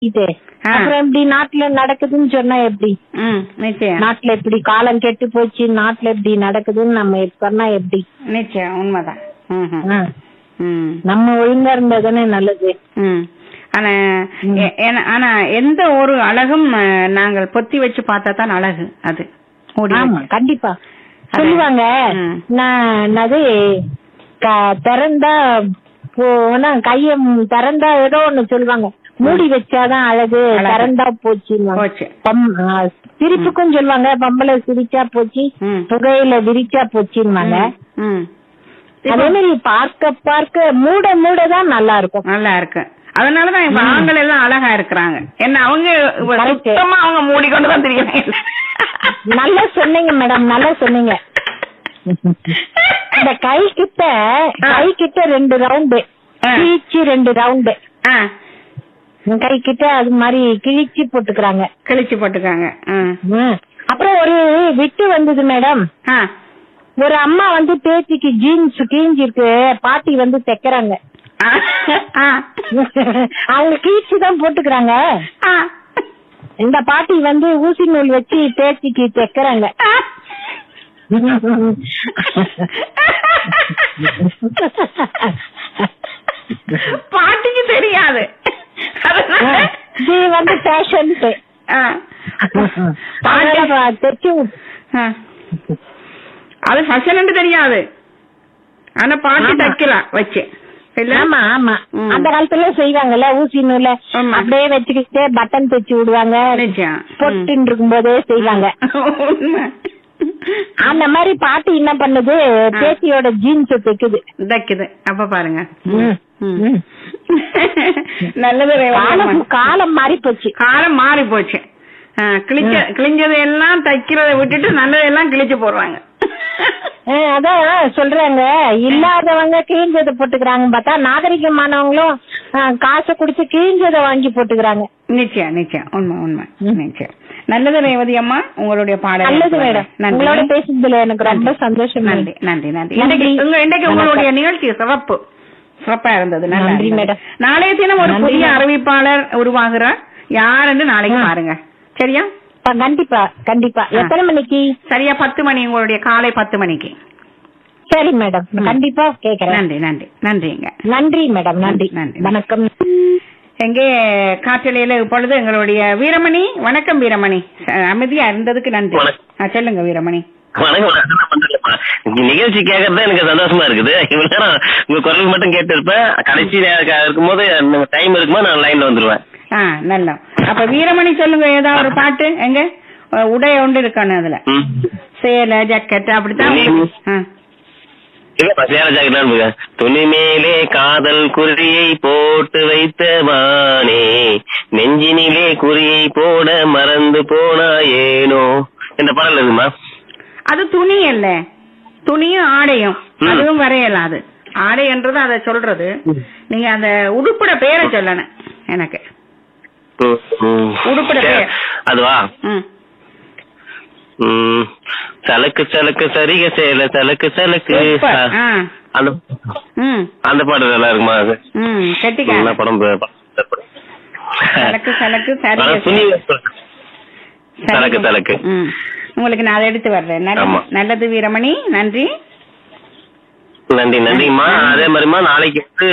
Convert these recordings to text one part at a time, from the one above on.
இது ஆ. அப்புறம் எப்படி நாட்டுல நடக்குதுன்னு சொன்னா எப்படி ம் நிச்சயம் நாட்டுல இப்படி காலம் கெட்டு போச்சு நாட்டுல இப்படி நடக்குதுன்னு நம்ம சொன்னா எப்படி நிச்சயம் உண்மைதான் ம் ம். ஆ. ம் நம்ம ஒழுங்கா இருந்தா தானே நல்லது ம் ஆனா எ- ஏன்னா- ஆனா எந்த ஒரு அழகும் அஹ், நாங்கள் பொத்தி வச்சு பார்த்தா தான் அழகு அது மூடி ஆமா வச்சு. கண்டிப்பா சொல்லுவாங்க ம். நான் என்னது க- திறந்தா போனா கைய ம் திறந்தா ஏதோ ஒண்ணு சொல்லுவாங்க மூடி வச்சாதான் அழகு அழகு. திறந்தா போச்சுன்னு போச்சு பம் ஆ, சிரிப்புக்கும் சொல்லுவாங்க பொம்பளை சிரிச்சா போச்சு ம். புகையில விரிச்சா போச்சுன்னுவாங்க ம் அதே மாதிரி பார்க்க பார்க்க மூட மூட தான் நல்லா இருக்கும் நல்லா இருக்கு அதனாலதான் இப்ப ஆண்கள் எல்லாம் அழகா இருக்கிறாங்க என்ன அவங்க இப்ப Correct. சுத்தமா அவங்க மூடிக்கொண்டு தான் தெரியுறாங்க நல்லா சொன்னீங்க மேடம் நல்லா சொன்னீங்க இந்த கை கிட்ட கை கிட்ட ரெண்டு ரவுண்டு ஆ. கிழிச்சு ரெண்டு ரவுண்டு ஆ, கை கிட்ட அது மாதிரி கிழிச்சு போட்டுக்கிறாங்க கிழிச்சு போட்டுக்காங்க ம். ம். அப்புறம் ஒரு விட்டு வந்தது மேடம் ஆ, ஒரு அம்மா வந்து பேத்திக்கு ஜீன்ஸ் கிழிஞ்சிருக்கு பாட்டி வந்து தைக்கறாங்க ஆ, ஆ, அவங்க கிழிச்சு தான் போட்டுக்கிறாங்க ஆ. இந்த பாட்டி வந்து ஊசி நூல் வச்சு பேத்திக்கு தைக்கறாங்க பாட்டிக்கு தெரியாது அதனால இது வந்து ஃபேஷன் ஆ. தைச்சு ஆ. அது ஃபேஷன் தெரியாது ஆனா பாட்டி ஆமா. தைக்கலாம் வச்சு இல்ல ஆமா ஆமா ம். அந்த காலத்துல செய்வாங்கல்ல ஊசி நூல ஆமா. அப்படியே வச்சுக்கிட்டு பட்டன் தைச்சு விடுவாங்க நிச்சயம் ம். பொட்டுன்னு இருக்கும் போதே செய்வாங்க உண்மை. அந்த மாதிரி பாட்டி என்ன பண்ணுது பேத்தியோட ஜீன்ஸ் தைக்குது தைக்குது அப்ப பாருங்க ம். ம். ம். நல்லது ரேவதி காலம் அம்மா. காலம் மாறி போச்சு காலம் மாறி போச்சு ஆ, கிழிச்ச கிழிஞ்சதை எல்லாம் தைக்கிறத விட்டுட்டு நல்லதெல்லாம் கிழிச்சு போடுறாங்க ஆ, அதான் சொல்றாங்க இல்லாதவங்க கிழிஞ்சதை போட்டுக்கிறாங்க பார்த்தா நாகரிகமானவங்களும் ஆ, காசை குடிச்சு கிழிஞ்சதை வாங்கி போட்டுக்கிறாங்க நிச்சயம் நிச்சயம் உண்மை உண்மை ம். நிச்சயம் நல்லது ரேவதி அம்மா உங்களுடைய பாடல் நல்லது மேடம் நன்றி உங்களோட பேசுனதுல எனக்கு ரொம்ப சந்தோஷம் நன்றி நன்றி நன்றி நன்றி. இன்னைக்கு உங்க இன்னைக்கு வணக்கம். உங்களுடைய நிகழ்ச்சி சிறப்பு சிறப்பா இருந்தது நல்லா நன்றி, இருந்தது. மேடம். நாளைய தினம் ஒரு நன்றி, புதிய மேடம். அறிவிப்பாளர் உருவாகிறார் யாருன்னு நாளைக்கு ம். பாருங்க சரியா ஆ, கண்டிப்பா கண்டிப்பா ஆ. எத்தனை மணிக்கு சரியா பத்து மணி உங்களுடைய காலை பத்து மணிக்கு சரி மேடம் ம். கண்டிப்பா கேக்குறேன் நன்றி நன்றி நன்றிங்க நன்றி மேடம் நன்றி நன்றி. வணக்கம் எங்கே காற்றலையில இப்பொழுது எங்களுடைய வீரமணி வணக்கம் வீரமணி அஹ், அமைதியா இருந்ததுக்கு நன்றி வணக்கம். ஆ, சொல்லுங்க வீரமணி வணக்கம் அதெல்லாம் பண்றேன்ப்பா. இங்க நிகழ்ச்சி கேட்கறது எனக்கு சந்தோஷமா இருக்குது இவ்வளவு நேரம் உங்க குரல் மட்டும் கேட்டு இருப்பேன் கடைசி நேரம் இருக்கும்போது டைம் இருக்கும்போது நான் லைன்ல வந்துருவேன் ஆ நல்லா அப்ப வீரமணி சொல்லுங்க ஏதாவது ஒரு பாட்டு எங்க அஹ், உடை ஒன்று இருக்கணும் அதுல ம். சேலை ஜக்கெட் அப்படித்தான் நீ- ஆ. இல்லப்பா சேர ஜாக்கெட் துணி மேலே காதல் குறியை போட்டு வைத்த வானே நெஞ்சினிலே குறியை போட மறந்து போனா ஏனோ இந்த பாடல் இருக்குமா அது துணி அல்ல துணியும் ஆடையும் ம். அதுவும் வரையலாது ஆடைன்றது அதை சொல்றது நீங்க அந்த உடுப்புட பேரை சொல்லணும் எனக்கு ம், ம். உடுப்புட பேர். அதுவா ம் ம். சலக்கு சலக்கு சரிக சேல சலக்கு சலக்கு சூப்பர். ஆ. அந்த ம் அந்த பாட்டு நல்லா இருக்குமா அது ம் என்ன கெட்டிக்கார படம் ப- ப- சலக்கு சலக்கு சரிக அதான் துணி சரி. சலக்கு சலக்கு ம் உங்களுக்கு நான் அதை எடுத்து வர்றேன் நல்லது ஆமா. நல்லது வீரமணி நன்றி நன்றி நன்றிம்மா அதே மாதிரிமா நாளைக்கு வந்து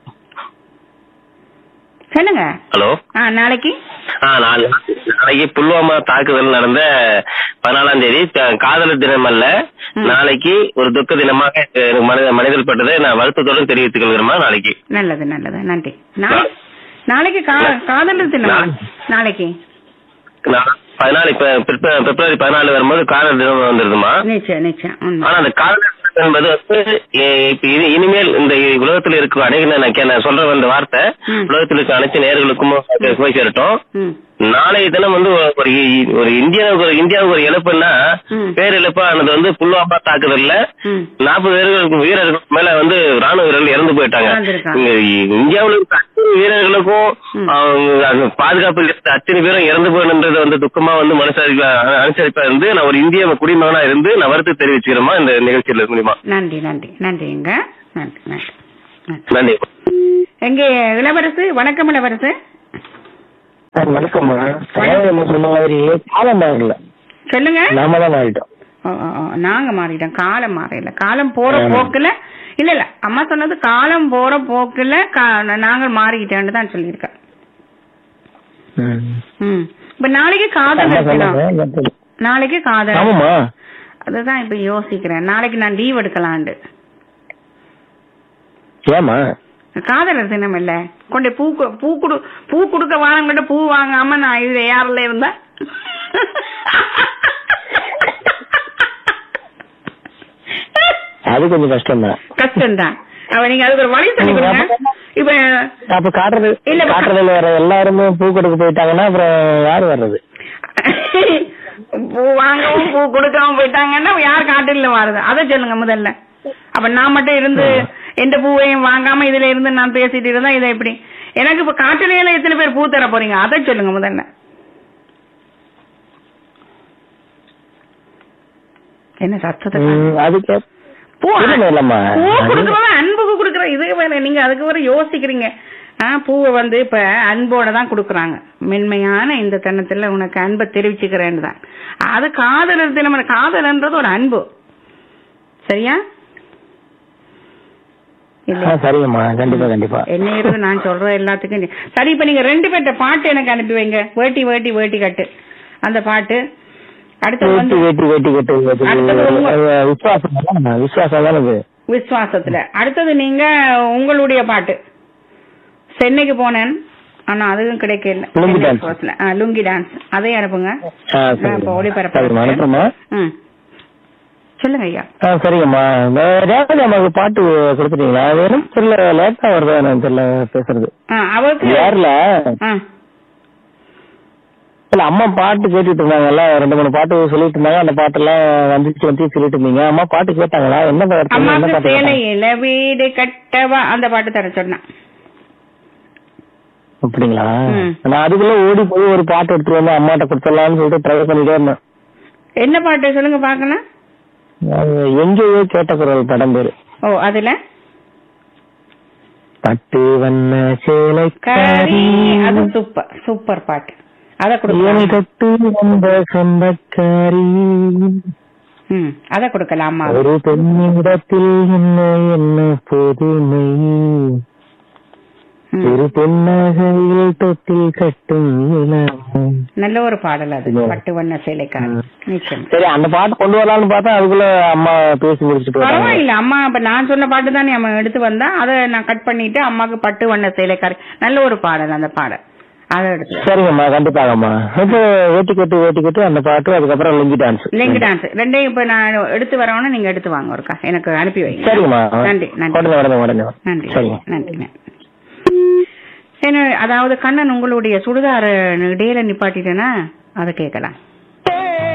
சொல்லுங்க ஹலோ ஆ நாளைக்கு ஆ நாளை நாளைக்கு புல்வாமா தாக்குதல் நடந்த பதினாலாம் தேதி த- காதலர் தினம் அல்ல ம். நாளைக்கு ஒரு துக்க தினமாக எனக்கு மனித மனிதர் பட்டதை நான் வருத்தத்தோடு தெரிவித்துக் கொள்கிறேம்மா நாளைக்கு நல்லது நல்லது நன்றி நாளை நாளைக்கு கா- காதலர் தினம் நாளை. நாளைக்கு நான் பதினாலு இப்ப பிப்ர- பிப்ரவரி பதினாலு வரும்போது காதலர் தினம் வந்துருதுமா நிச்சயம் நிச்சயம் உண்மை ஆனா அந்த காதலர் தினம் என்பது வந்து எ- இப்ப இனி- இனிமேல் இந்த உலகத்தில் இருக்கும் அனைத்து நான் கே- நான் சொல்ற அந்த வார்த்தை ம். உலகத்தில் இருக்க அனைத்து நேர்களுக்கும் போய் சேரட்டும் ம் நாளைய தினம் வந்து ஒரு- ஒரு இ- ஒரு இந்தியாவுக்கு ஒரு இந்தியாவுக்கு ஒரு இழப்புன்னா ம். பேரிழப்பானது வந்து புல்வாமா தாக்குதல்ல ம் நாற்பது பேர்கள் வீரர்களுக்கு மேல வந்து ராணுவ வீரர்கள் இறந்து போயிட்டாங்க இறந்திருக்காங்க. இங்க இ- இந்தியாவுல இருக்க அத்தனை வீரர்களுக்கும் ம். அவங்க அந்த பாதுகாப்பில் இருந்த அத்தனை பேரும் இறந்து போயிடுன்றது வந்து துக்கமா வந்து மனசரிப்பா அனுசரிப்பா இருந்து நான் ஒரு இந்திய குடிமகனா இருந்து நான் வருத்தம் தெரிவிச்சுக்கிறேமா இந்த நிகழ்ச்சியில மூலியமா நன்றி நன்றி நன்றிங்க நன்றி நன்றி நன்றி நன்றி எங்கே இளவரசு வணக்கம் இளவரசு வணக்கம்மா தலைவர் சொன்ன மாதிரி காலம் மாறல சொல்லுங்க நாம தான் மாறிட்டோம் ஓ, ஓ, ஓ, நாங்க மாறிட்டோம் காலம் மாறல காலம் போற ஆமா. போக்குல இல்ல இல்ல அம்மா சொன்னது காலம் போற போக்குல கா- நாங்கள் மாறிக்கிட்டேன்னு தான் சொல்லியிருக்கேன் ம். ம் இப்ப நாளைக்கு காதல் அம்மா இருக்கணும் சொன்னாங்க. நாளைக்கு காதல் ஆமாம்மா அதுதான் இப்ப யோசிக்கிறேன் நாளைக்கு நான் லீவ் எடுக்கலாண்டு ஏமா காதலர் தினம் இல்ல கொண்டு பூ கு- பூ குடு பூ குடுக்க வாங்க பூ வாங்காம நான் இது யாரில் இருந்தேன் அது கொஞ்சம் கஷ்டம் தான் கஷ்டம்தான் அவ நீங்க அதுக்கு ஒரு வழி சொல்லி கொடுங்க இப்ப அப்ப காட்டுறது இல்ல, காட்டுறதுல வர எல்லாருமே பூ கொடுக்க போயிட்டாங்கன்னா அப்புறம் யாரு வர்றது பூ வாங்கவும் பூ கொடுக்காம போயிட்டாங்கன்னா யார் காட்டில வாருது அதை சொல்லுங்க முதல்ல அப்ப நான் மட்டும் இருந்து எந்த பூவையும் வாங்காம இதுல இருந்து நான் பேசிட்டு இருந்தா இதை எப்படி எனக்கு இப்ப காட்டிலேயே எத்தனை பேர் பூ தர போறீங்க அதை சொல்லுங்க முதல்ல என்ன சத்தத்தை காணோம்? ம், அதுக்கு பூ இல்ல, இல்லம்மா. பூ கொடுக்கறது அன்புக்கு கொடுக்கற இது வேற நீங்க அதுக்கு வர யோசிக்கிறீங்க ஆ, பூவை வந்து இப்ப அன்போட தான் கொடுக்கறாங்க மென்மையான இந்த தருணத்துல உனக்கு அன்பை தெரிவிச்சுக்கிறேன்னு தான் அது காதலர் தினம் காதலன்றது ஒரு அன்பு சரியா ஆ, இல்ல சரிங்கம்மா கண்டிப்பா கண்டிப்பா என்ன இருந்து நான் சொல்ற எல்லாத்துக்கும் நீ- சரி இப்ப நீங்க ரெண்டு பேர்ட்ட பாட்டு எனக்கு அனுப்பி வைங்க வேட்டி வேட்டி வேட்டி கட்டு அந்த பாட்டு அடுத்தது வேட்டி வந்து வேட்டி வேட்டி கட்டு வேட்டி அடுத்தது உங்க- அது விசுவாசம் தானே? விசுவாசம் தானே இது விசுவாசத்துல அடுத்தது நீங்க உங்களுடைய பாட்டு சென்னைக்கு போனேன் ஆனா அதுவும் கிடைக்கல லுங்கி சென்னை டான்ஸ். எக்ஸ்பிரஸ்ல. ஆ, லுங்கி டான்ஸ் அதையும் அனுப்புங்க ஆ, நான் சரிம்மா. இப்ப ஒளிபரப்பு சரிம்மா, பண்றேன். அனுப்புறேம்மா. ம் சொல்லுங்க ஐயா ஆ சரிங்கம்மா இந்த ரேவதி அம்மாவுக்கு பாட்டு கொடுத்துட்டீங்களா வேணும் தெரியல லேட்டா வருதா எனக்கு தெரியல பேசுறது ஆ, அவருக்கு யாருல ஆ, இல்ல அம்மா பாட்டு கேட்டுட்டு இருந்தாங்கல்ல ரெண்டு மூணு பாட்டு சொல்லிட்டு இருந்தாங்க அந்த பாட்டெல்லாம் வந்துச்சு வந்து சொல்லிட்டு இருந்தீங்க அம்மா பாட்டு கேட்டாங்களா என்ன பாட்டு என்ன அம்மாக்கு பாட்டு கேட்டாங்க? சேலையில வீடு கட்டவா அந்த பாட்டு தர சொன்னேன் அப்படிங்களா ம். நான் அதுக்குள்ள ஓடி போய் ஒரு பாட்டு எடுத்துட்டு வந்து அம்மாட்ட கொடுத்துடலாம்னு சொல்லிட்டு ட்ரை பண்ணிட்டே இருந்தேன் என்ன பாட்டு சொல்லுங்க பாக்கலாம் அது எங்கேயோ கேட்ட குரல் படம் பேரு ஓ அதுல பட்டு வண்ண சேலை கரி அது சூப்பர் சூப்பர் பாட்டு அத கொடுக்கலாம் தொட்டு வந்த சொந்தக்காரி ம் அத கொடுக்கலாம் அம்மா ஒரு பெண்ணிடத்தில் என்ன என்ன புதுமை ம். ஒரு பெண்ணகையில் தொட்டில் கட்டும் இளமை. நல்ல ஒரு பாடல் அது இது. பட்டு வண்ண சேலைக்காரன் நிச்சயம் சரி அந்த பாட்டு கொண்டு வரலாம்னு பார்த்தா அதுக்குள்ள அம்மா பேசி முடிச்சுட்டு போயிட்டாங்க. பரவாயில்ல அம்மா இப்ப நான் சொன்ன பாட்டு தானே அம்மா எடுத்து வந்தா அதை நான் கட் பண்ணிட்டு அம்மாக்கு பட்டு வண்ண சேலைக்காரி நல்ல ஒரு பாடல் அந்த பாடல் அதை எடுத்து சரிங்கம்மா கண்டிப்பாகம்மா இப்போ வேட்டி கட்டு வேட்டி கட்டு அந்த பாட்டு அதுக்கப்புறம் லுங்கி டான்ஸ் லிங்க் டான்ஸ் ரெண்டையும் இப்ப நான் எடுத்து வரவன நீங்க எடுத்து வாங்க ஒருக்கா எனக்கு அனுப்பி வைங்க சரிங்கம்மா நன்றி நன்றி உடனே உடனே உடனே நன்றி சரிங்க நன்றி நன்றி என்ன, அதாவது கண்ணன் உங்களுடைய சுடுதார இடையில நிப்பாட்டிட்டேன்னா அதை கேட்கலாம்